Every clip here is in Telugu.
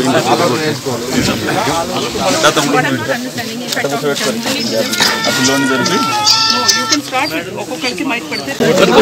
లోన్ జరిపి యూ కెన్ స్టార్ట్ ఒక్కొక్కరికి మైక్ పెడితే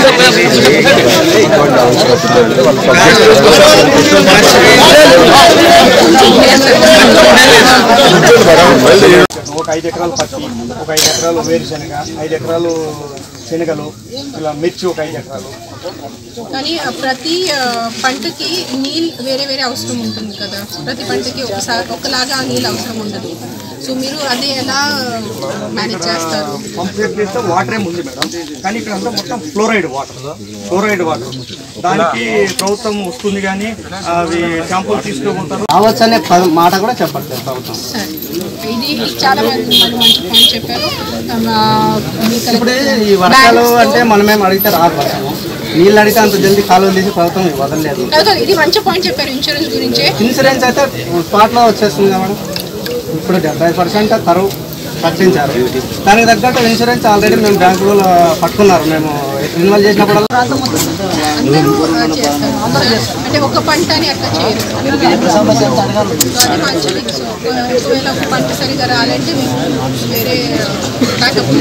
ఒక ఐదు ఎకరాలు పత్తి ఒక ఐదు ఎకరాలు వేరుశనగ ఐదు ఎకరాలు శనగలు ఇలా మిర్చి ఒక ఐదు ఎకరాలు కానీ ఆ, ప్రతి ఆ, పంటకి నీళ్ళు వేరే వేరే అవసరం ఉంటుంది కదా ప్రతి పంటకి ఒకసారి ఒకలాగా నీళ్ళు అవసరం ఉండదు సో మీరు అది ఎలా మేనేజ్ చేస్తారు కంప్లీట్ చేస్తే వాటరే ఉంది మేడం కానీ ఇక్కడ అంతా మొత్తం ఫ్లోరైడ్ వాటర్ ఫ్లోరైడ్ వాటర్ దానికి ప్రభుత్వం వస్తుంది కానీ అవి శాంపుల్ తీసుకుపోతారు రావచ్చు అనే పద- మాట కూడా చెప్పట్లేదు ప్రభుత్వం సరే ఇది చాలా మంది మంచి పాయింట్ చెప్పారు ఆ, మీకు ఇప్పుడు ఈ వర్షాలు అంటే మనమేం అడిగితే రాదు వర్షము నీళ్ళు అడిగితే అంత జల్దీ కాలువలు తీసి ప్రభుత్వం వదలలేదు కాదు కాదు, ఇది మంచి పాయింట్ చెప్పారు ఇన్సూరెన్స్ గురించే ఇన్సూరెన్స్ అయితే స్పాట్లో వచ్చేస్తుంది కదా మేడం ఇప్పుడు డెబ్బై పర్సెంట్ కరువు ప్రకటించారు దానికి తగ్గట్టు ఇన్సూరెన్స్ ఆల్రెడీ మేము బ్యాంకులో పట్టుకున్నారు మేము ఇన్వాల్వ్ చేసినప్పుడు అందరూ ఆ, చేస్తారు అంటే ఒక పంట అని అట్లా చేయరు సో అది మంచిది సో ఒకవేళ ఒక పంట సరిగా రాలంటే మీకు వేరే బ్యాకప్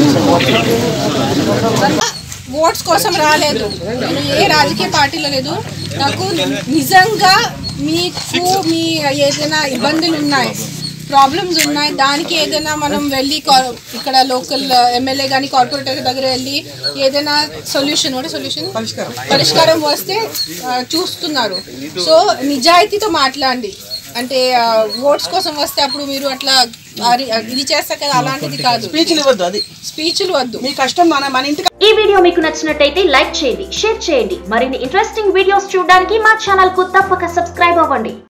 ఓట్స్ కోసం రాలేదు నేను ఏ రాజకీయ పార్టీలో లేదు నాకు నిజంగా మీకు మీ ఏదైనా ఇబ్బందులు ఉన్నాయి ప్రాబ్లమ్స్ ఉన్నాయి దానికి ఏదైనా మనం వెళ్ళి కా- ఇక్కడ లోకల్ ఎమ్మెల్యే కానీ కార్పొరేటర్ దగ్గర వెళ్ళి ఏదైనా సొల్యూషన్ ఒకటి సొల్యూషన్ పరిష్కారం వస్తే ఆ, చూస్తున్నారు సో నిజాయితీతో మాట్లాడండి అంటే ఓట్స్ కోసం వస్తే అప్పుడు మీరు అట్లా అరి- ఇది చేస్తారు కదా అలాంటిది కాదు స్పీచ్లు ఇవ్వద్దు అది స్పీచ్లు వద్దు మీ కష్టం మన మన ఇంటికి ఈ వీడియో మీకు నచ్చినట్టయితే లైక్ చేయండి షేర్ చేయండి మరిన్ని ఇంట్రెస్టింగ్ వీడియోస్ చూడడానికి మా ఛానల్ కు తప్పక సబ్స్క్రైబ్ అవ్వండి